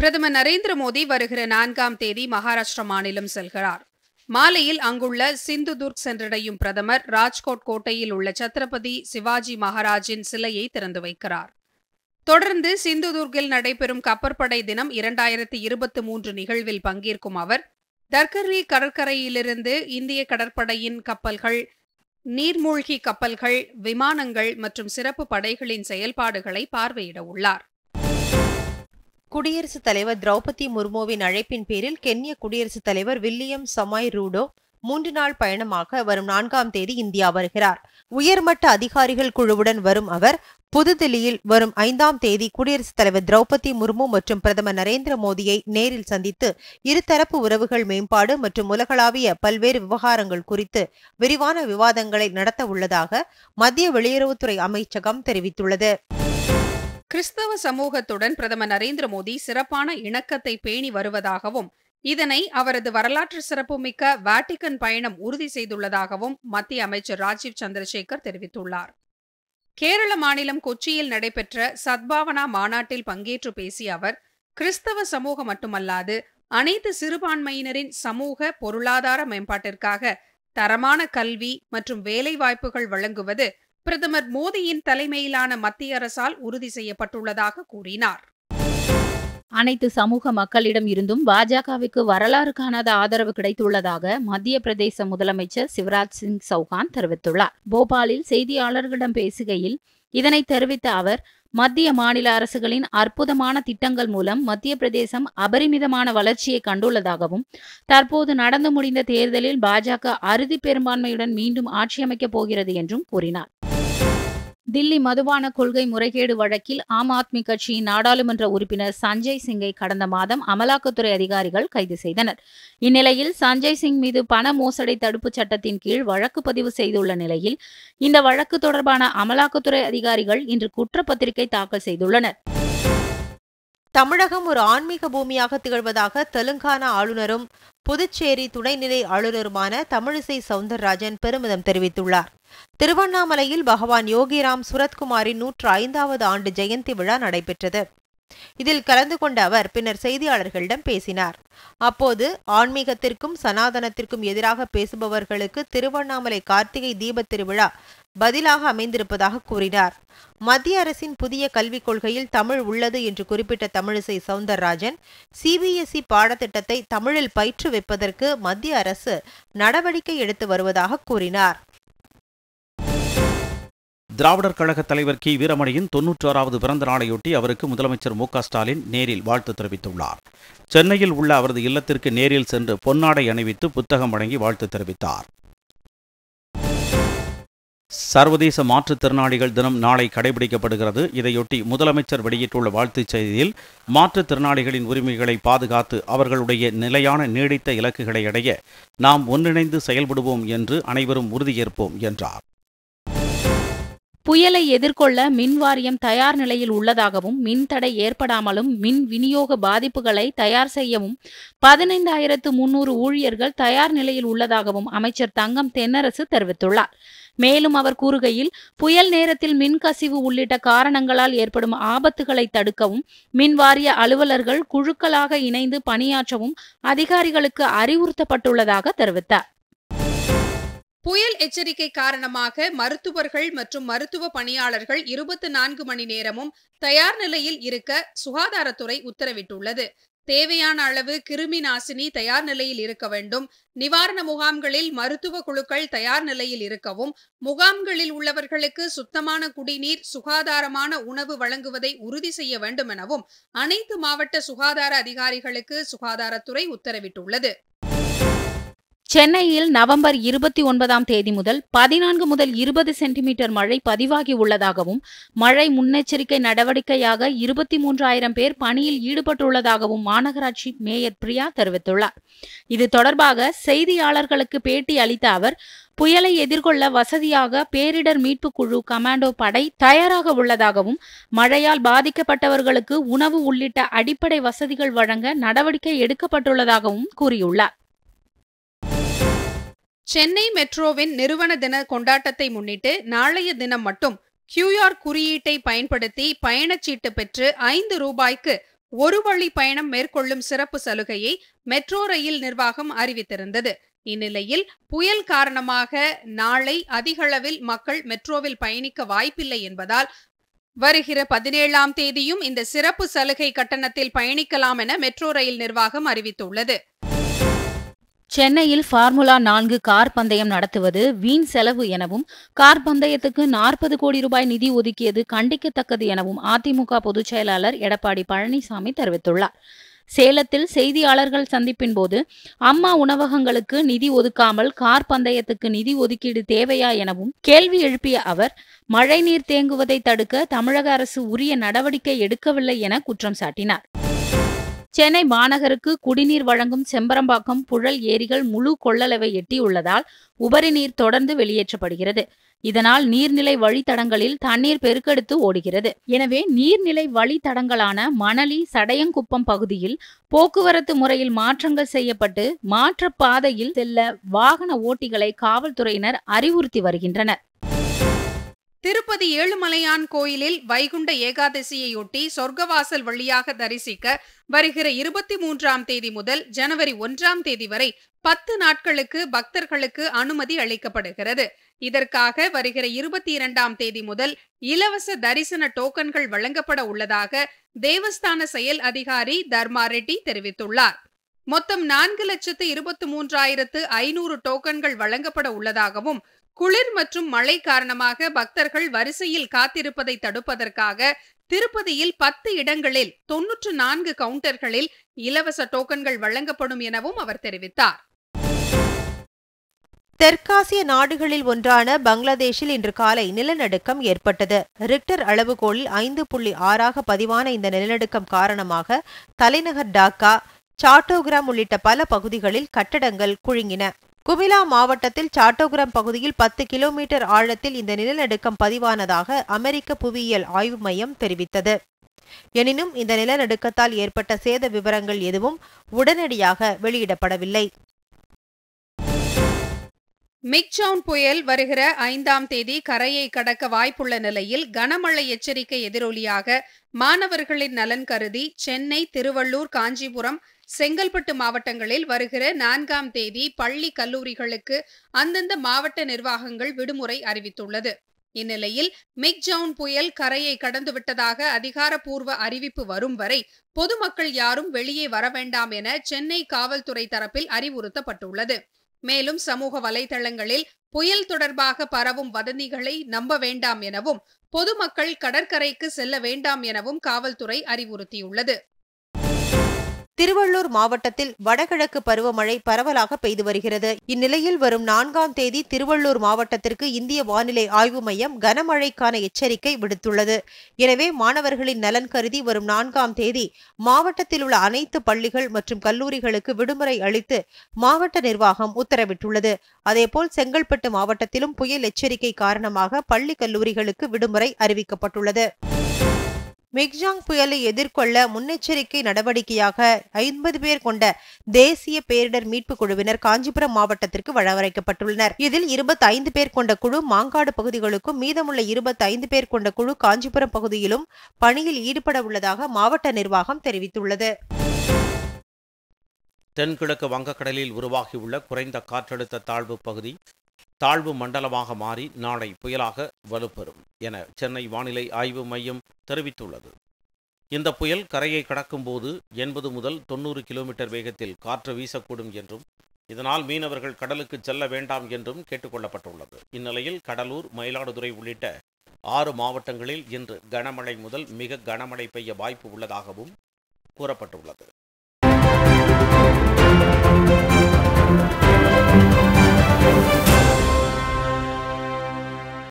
பிரதமர் நரேந்திர மோடி வருகிற நான்காம் தேதி மகாராஷ்டிரா மாநிலம் செல்கிறார் மாலையில் அங்குள்ள சிந்துதுர்க் சென்றடையும் பிரதமர் ராஜ்கோட் கோட்டையில் உள்ள சத்ரபதி சிவாஜி மகாராஜின் சிலையை திறந்து வைக்கிறார் தொடர்ந்து சிந்துதுர்கில் நடைபெறும் கப்பற்படை தினம் இரண்டாயிரத்தி இருபத்தி மூன்று நிகழ்வில் பங்கேற்கும் அவர் தர்கரி கடற்கரையிலிருந்து இந்திய கடற்படையின் கப்பல்கள் நீர்மூழ்கி கப்பல்கள் விமானங்கள் மற்றும் சிறப்பு படைகளின் செயல்பாடுகளை பார்வையிட உள்ளார் குடியரசுத் தலைவர் திரௌபதி முர்முவின் அழைப்பின் பேரில் கென்ய குடியரசுத் தலைவர் வில்லியம் சமாய் ரூடோ மூன்று நாள் பயணமாக வரும் நான்காம் தேதி இந்தியா வருகிறார் உயர்மட்ட அதிகாரிகள் குழுவுடன் வரும் அவர் புதுதில்லியில் வரும் ஐந்தாம் தேதி குடியரசுத் தலைவர் திரௌபதி முர்மு மற்றும் பிரதமர் நரேந்திர மோடியை நேரில் சந்தித்து இருதரப்பு உறவுகள் மேம்பாடு மற்றும் உலகளாவிய பல்வேறு விவகாரங்கள் குறித்து விரிவான விவாதங்களை நடத்த உள்ளதாக மத்திய வெளியுறவுத்துறை அமைச்சகம் தெரிவித்துள்ளது கிறிஸ்தவ சமூகத்துடன் பிரதமர் நரேந்திர மோடி சிறப்பான இணக்கத்தை பேணி வருவதாகவும் இதனை அவரது வரலாற்று சிறப்புமிக்க வாட்டிகன் பயணம் உறுதி செய்துள்ளதாகவும் மத்திய அமைச்சர் ராஜீவ் சந்திரசேகர் தெரிவித்துள்ளார் கேரள மாநிலம் கொச்சியில் நடைபெற்ற சத்பாவனா மாநாட்டில் பங்கேற்று பேசிய அவர் கிறிஸ்தவ சமூகம் மட்டுமல்லாது அனைத்து சிறுபான்மையினரின் சமூக பொருளாதார மேம்பாட்டிற்காக தரமான கல்வி மற்றும் வேலைவாய்ப்புகள் வழங்குவது பிரதமர் மோடியின் தலைமையிலான மத்திய அரசால் உறுதி செய்யப்பட்டுள்ளதாக கூறினார் அனைத்து சமூக மக்களிடம் இருந்தும் பாஜகவுக்கு வரலாறு காணாத ஆதரவு கிடைத்துள்ளதாக மத்திய பிரதேச முதலமைச்சர் சிவராஜ் சிங் சௌஹான் தெரிவித்துள்ளார் போபாலில் செய்தியாளர்களிடம் பேசுகையில் இதனை தெரிவித்த அவர் மத்திய மாநில அரசுகளின் அற்புதமான திட்டங்கள் மூலம் மத்திய பிரதேசம் அபரிமிதமான வளர்ச்சியை கண்டுள்ளதாகவும் தற்போது நடந்து முடிந்த தேர்தலில் பாஜக அறுதி பெரும்பான்மையுடன் மீண்டும் ஆட்சியமைக்கப் போகிறது என்றும் கூறினார் தில்லி மதுபான கொள்கை முறைகேடு வழக்கில் ஆம் ஆத்மி கட்சியின் நாடாளுமன்ற உறுப்பினர் சஞ்சய் சிங்கை கடந்த மாதம் அமலாக்கத்துறை அதிகாரிகள் கைது செய்தனர் இந்நிலையில் சஞ்சய் சிங் மீது பண மோசடி தடுப்புச் சட்டத்தின் கீழ் வழக்கு பதிவு செய்துள்ள நிலையில் இந்த வழக்கு தொடர்பான அமலாக்கத்துறை அதிகாரிகள் இன்று குற்றப்பத்திரிகை தாக்கல் செய்துள்ளனர் தமிழகம் ஒரு ஆன்மீக பூமியாக திகழ்வதாக தெலுங்கானா ஆளுநரும் புதுச்சேரி துணைநிலை ஆளுநருமான தமிழிசை சவுந்தரராஜன் பெருமிதம் தெரிவித்துள்ளார் திருவண்ணாமலையில் பகவான் யோகிராம் சுரத்குமாரின் நூற்று ஐந்தாவது ஆண்டு ஜெயந்தி விழா நடைபெற்றது இதில் கலந்து கொண்ட அவர் பின்னர் செய்தியாளர்களிடம் பேசினார் அப்போது ஆன்மீகத்திற்கும் சனாதனத்திற்கும் எதிராக பேசுபவர்களுக்கு திருவண்ணாமலை கார்த்திகை தீபத் திருவிழா பதிலாக அமைந்திருப்பதாக கூறினார் மத்திய அரசின் புதிய கல்விக் கொள்கையில் தமிழ் உள்ளது என்று குறிப்பிட்ட தமிழிசை சவுந்தரராஜன் சிபிஎஸ்இ பாடத்திட்டத்தை தமிழில் பயிற்றுவிப்பதற்கு மத்திய அரசு நடவடிக்கை எடுத்து வருவதாக கூறினார் திராவிடர் கழக தலைவர் கி வீரமணியின் தொன்னூற்றாறாவது பிறந்த நாளையொட்டி அவருக்கு முதலமைச்சர் மு க ஸ்டாலின் நேரில் வாழ்த்து தெரிவித்துள்ளார் சென்னையில் உள்ள அவரது இல்லத்திற்கு நேரில் சென்று பொன்னாடை அணிவித்து புத்தகம் வழங்கி வாழ்த்து தெரிவித்தார் சர்வதேச மாற்றுத்திறனாளிகள் தினம் நாளை கடைபிடிக்கப்படுகிறது இதையொட்டி முதலமைச்சர் வெளியிட்டுள்ள வாழ்த்துச் செய்தியில் மாற்றுத்திறனாளிகளின் உரிமைகளை பாதுகாத்து அவர்களுடைய நிலையான நீடித்த இலக்குகளை அடைய நாம் ஒன்றிணைந்து செயல்படுவோம் என்று அனைவரும் உறுதியேற்போம் என்றார் புயலை எதிர்கொள்ள மின் வாரியம் தயார் நிலையில் உள்ளதாகவும் மின்தடை ஏற்படாமலும் மின் விநியோக பாதிப்புகளை தயார் செய்யவும் பதினைந்தாயிரத்து முன்னூறு ஊழியர்கள் தயார் நிலையில் உள்ளதாகவும் அமைச்சர் தங்கம் தென்னரசு தெரிவித்துள்ளார் மேலும் அவர் கூறுகையில் புயல் நேரத்தில் மின் கசிவு உள்ளிட்ட காரணங்களால் ஏற்படும் ஆபத்துகளை தடுக்கவும் மின் வாரிய அலுவலர்கள் குழுக்களாக இணைந்து பணியாற்றவும் அதிகாரிகளுக்கு அறிவுறுத்தப்பட்டுள்ளதாக தெரிவித்தார் புயல் எச்சரிக்கை காரணமாக மருத்துவர்கள் மற்றும் மருத்துவ பணியாளர்கள் இருபத்தி நான்கு மணி நேரமும் தயார் நிலையில் இருக்க சுகாதாரத்துறை உத்தரவிட்டுள்ளது தேவையான அளவு கிருமி நாசினி தயார் நிலையில் இருக்க வேண்டும் நிவாரண முகாம்களில் மருத்துவ குழுக்கள் தயார் நிலையில் இருக்கவும் முகாம்களில் உள்ளவர்களுக்கு சுத்தமான குடிநீர் சுகாதாரமான உணவு வழங்குவதை உறுதி செய்ய வேண்டும் எனவும் அனைத்து மாவட்ட சுகாதார அதிகாரிகளுக்கு சுகாதாரத்துறை உத்தரவிட்டுள்ளது சென்னையில் நவம்பர் இருபத்தி ஒன்பதாம் தேதி முதல் பதினான்கு முதல் இருபது சென்டிமீட்டர் மழை பதிவாகி உள்ளதாகவும் மழை முன்னெச்சரிக்கை நடவடிக்கையாக இருபத்தி மூன்றாயிரம் பேர் பணியில் ஈடுபட்டுள்ளதாகவும் மாநகராட்சி மேயர் பிரியா தெரிவித்துள்ளார் இது தொடர்பாக செய்தியாளர்களுக்கு பேட்டி அளித்த அவர் புயலை எதிர்கொள்ள வசதியாக பேரிடர் மீட்பு குழு கமாண்டோ படை தயாராக உள்ளதாகவும் மழையால் பாதிக்கப்பட்டவர்களுக்கு உணவு உள்ளிட்ட அடிப்படை வசதிகள் வழங்க நடவடிக்கை எடுக்கப்பட்டுள்ளதாகவும் கூறியுள்ளார் சென்னை மெட்ரோவின் நிறுவன தின கொண்டாட்டத்தை முன்னிட்டு நாளைய தினம் மட்டும் கியூஆர் குறியீட்டை பயன்படுத்தி பயணச்சீட்டு பெற்று ஐந்து ரூபாய்க்கு ஒரு வழி பயணம் மேற்கொள்ளும் சிறப்பு சலுகையை மெட்ரோ ரயில் நிர்வாகம் அறிவித்திருந்தது இந்நிலையில் புயல் காரணமாக நாளை அதிகளவில் மக்கள் மெட்ரோவில் பயணிக்க வாய்ப்பில்லை என்பதால் வருகிற பதினேழாம் தேதியும் இந்த சிறப்பு சலுகை கட்டணத்தில் பயணிக்கலாம் என மெட்ரோ ரயில் நிர்வாகம் அறிவித்துள்ளது சென்னையில் ஃபார்முலா நான்கு கார் பந்தயம் நடத்துவது வீண் செலவு எனவும் கார் பந்தயத்துக்கு நாற்பது கோடி ரூபாய் நிதி ஒதுக்கியது கண்டிக்கத்தக்கது எனவும் அதிமுக பொதுச் செயலாளர் எடப்பாடி பழனிசாமி தெரிவித்துள்ளார் சேலத்தில் செய்தியாளர்கள் சந்திப்பின் போது அம்மா உணவகங்களுக்கு நிதி ஒதுக்காமல் கார் பந்தயத்துக்கு நிதி ஒதுக்கீடு தேவையா எனவும் கேள்வி எழுப்பிய அவர் மழைநீர் தேங்குவதை தடுக்க தமிழக அரசு உரிய நடவடிக்கை எடுக்கவில்லை என குற்றம் சாட்டினார் சென்னை மாநகருக்கு குடிநீர் வழங்கும் செம்பரம்பாக்கம் புழல் ஏரிகள் முழு கொள்ளளவை எட்டியுள்ளதால் உபரி நீர் தொடர்ந்து வெளியேற்றப்படுகிறது இதனால் நீர்நிலை வழித்தடங்களில் தண்ணீர் பெருக்கெடுத்து ஓடுகிறது எனவே நீர்நிலை வழித்தடங்களான மணலி சடையங்குப்பம் பகுதியில் போக்குவரத்து முறையில் மாற்றங்கள் செய்யப்பட்டு மாற்று பாதையில் செல்ல வாகன ஓட்டிகளை காவல்துறையினர் அறிவுறுத்தி வருகின்றனர் திருப்பதி ஏழுமலையான் கோயிலில் வைகுண்ட ஏகாதசியையொட்டி சொர்க்கவாசல் வழியாக தரிசிக்க வருகிற இருபத்தி மூன்றாம் தேதி முதல் ஜனவரி ஒன்றாம் தேதி வரை பத்து நாட்களுக்கு பக்தர்களுக்கு அனுமதி அளிக்கப்படுகிறது இதற்காக வருகிற இருபத்தி இரண்டாம் தேதி முதல் இலவச தரிசன டோக்கன்கள் வழங்கப்பட உள்ளதாக தேவஸ்தான செயல் அதிகாரி தர்மா ரெட்டி தெரிவித்துள்ளார் மொத்தம் நான்கு லட்சத்து இருபத்தி மூன்றாயிரத்து ஐநூறு டோக்கன்கள் வழங்கப்பட உள்ளதாகவும் குளிர் மற்றும் மழை காரணமாக பக்தர்கள் வரிசையில் காத்திருப்பதை தடுப்பதற்காக திருப்பதியில் பத்து இடங்களில் தொன்னூற்று நான்கு கவுண்டர்களில் இலவச டோக்கன்கள் வழங்கப்படும் எனவும் அவர் தெரிவித்தார் தெற்காசிய நாடுகளில் ஒன்றான பங்களாதேஷில் இன்று காலை நிலநடுக்கம் ஏற்பட்டது ரிக்டர் அளவுகோலில் ஐந்து புள்ளி ஆறாக பதிவான இந்த நிலநடுக்கம் காரணமாக தலைநகர் டாக்கா சாட்டோகிராம் உள்ளிட்ட பல பகுதிகளில் கட்டடங்கள் குழுங்கின குமிலா மாவட்டத்தில் சாட்டோகிராம் பகுதியில் பத்து கிலோமீட்டர் ஆழத்தில் இந்த நிலநடுக்கம் பதிவானதாக அமெரிக்க புவியியல் ஆய்வு மையம் தெரிவித்தது எனினும் இந்த நிலநடுக்கத்தால் ஏற்பட்ட சேத விவரங்கள் எதுவும் உடனடியாக வெளியிடப்படவில்லை மிக்ஜவுன் புயல் வருகிற ஐந்தாம் தேதி கரையை கடக்க வாய்ப்புள்ள நிலையில் கனமழை எச்சரிக்கை எதிரொலியாக மாணவர்களின் நலன் கருதி சென்னை திருவள்ளூர் காஞ்சிபுரம் செங்கல்பட்டு மாவட்டங்களில் வருகிற நான்காம் தேதி பள்ளி கல்லூரிகளுக்கு அந்தந்த மாவட்ட நிர்வாகங்கள் விடுமுறை அறிவித்துள்ளது இந்நிலையில் மிக்ஜவுன் புயல் கரையை கடந்து விட்டதாக அதிகாரப்பூர்வ அறிவிப்பு வரும் வரை பொதுமக்கள் யாரும் வெளியே வர வேண்டாம் என சென்னை காவல்துறை தரப்பில் அறிவுறுத்தப்பட்டுள்ளது மேலும் சமூக வலைதளங்களில் புயல் தொடர்பாக பரவும் வதந்திகளை நம்ப வேண்டாம் எனவும் பொதுமக்கள் கடற்கரைக்கு செல்ல வேண்டாம் எனவும் காவல்துறை அறிவுறுத்தியுள்ளது திருவள்ளூர் மாவட்டத்தில் வடகிழக்கு பருவமழை பரவலாக பெய்து வருகிறது இந்நிலையில் வரும் நான்காம் தேதி திருவள்ளூர் மாவட்டத்திற்கு இந்திய வானிலை ஆய்வு மையம் கனமழைக்கான எச்சரிக்கை விடுத்துள்ளது எனவே மாணவர்களின் நலன் கருதி வரும் நான்காம் தேதி மாவட்டத்தில் உள்ள அனைத்து பள்ளிகள் மற்றும் கல்லூரிகளுக்கு விடுமுறை அளித்து மாவட்ட நிர்வாகம் உத்தரவிட்டுள்ளது அதேபோல் செங்கல்பட்டு மாவட்டத்திலும் புயல் எச்சரிக்கை காரணமாக பள்ளி கல்லூரிகளுக்கு விடுமுறை அறிவிக்கப்பட்டுள்ளது மிக்ஜாங் புயலை எதிர்கொள்ள முன்னெச்சரிக்கை நடவடிக்கையாக ஐம்பது பேர் கொண்ட தேசிய பேரிடர் மீட்பு குழுவினர் காஞ்சிபுரம் மாவட்டத்திற்கு வரவழைக்கப்பட்டுள்ளனர் இதில் இருபத்தி ஐந்து பேர் கொண்ட குழு மாங்காடு பகுதிகளுக்கும் மீதமுள்ள இருபத்தி ஐந்து பேர் கொண்ட குழு காஞ்சிபுரம் பகுதியிலும் பணியில் ஈடுபட உள்ளதாக மாவட்ட நிர்வாகம் தெரிவித்துள்ளது தென்கிழக்கு வங்கக்கடலில் உருவாகியுள்ள குறைந்த காற்றழுத்த தாழ்வு பகுதி தாழ்வு மண்டலமாக மாறி நாளை புயலாக வலுப்பெறும் என சென்னை வானிலை ஆய்வு மையம் தெரிவித்துள்ளது இந்த புயல் கரையை கடக்கும்போது எண்பது முதல் தொண்ணூறு கிலோமீட்டர் வேகத்தில் காற்று வீசக்கூடும் என்றும் இதனால் மீனவர்கள் கடலுக்கு செல்ல வேண்டாம் என்றும் கேட்டுக்கொள்ளப்பட்டுள்ளது இந்நிலையில் கடலூர் மயிலாடுதுறை உள்ளிட்ட ஆறு மாவட்டங்களில் இன்று கனமழை முதல் மிக கனமழை பெய்ய வாய்ப்பு உள்ளதாகவும் கூறப்பட்டுள்ளது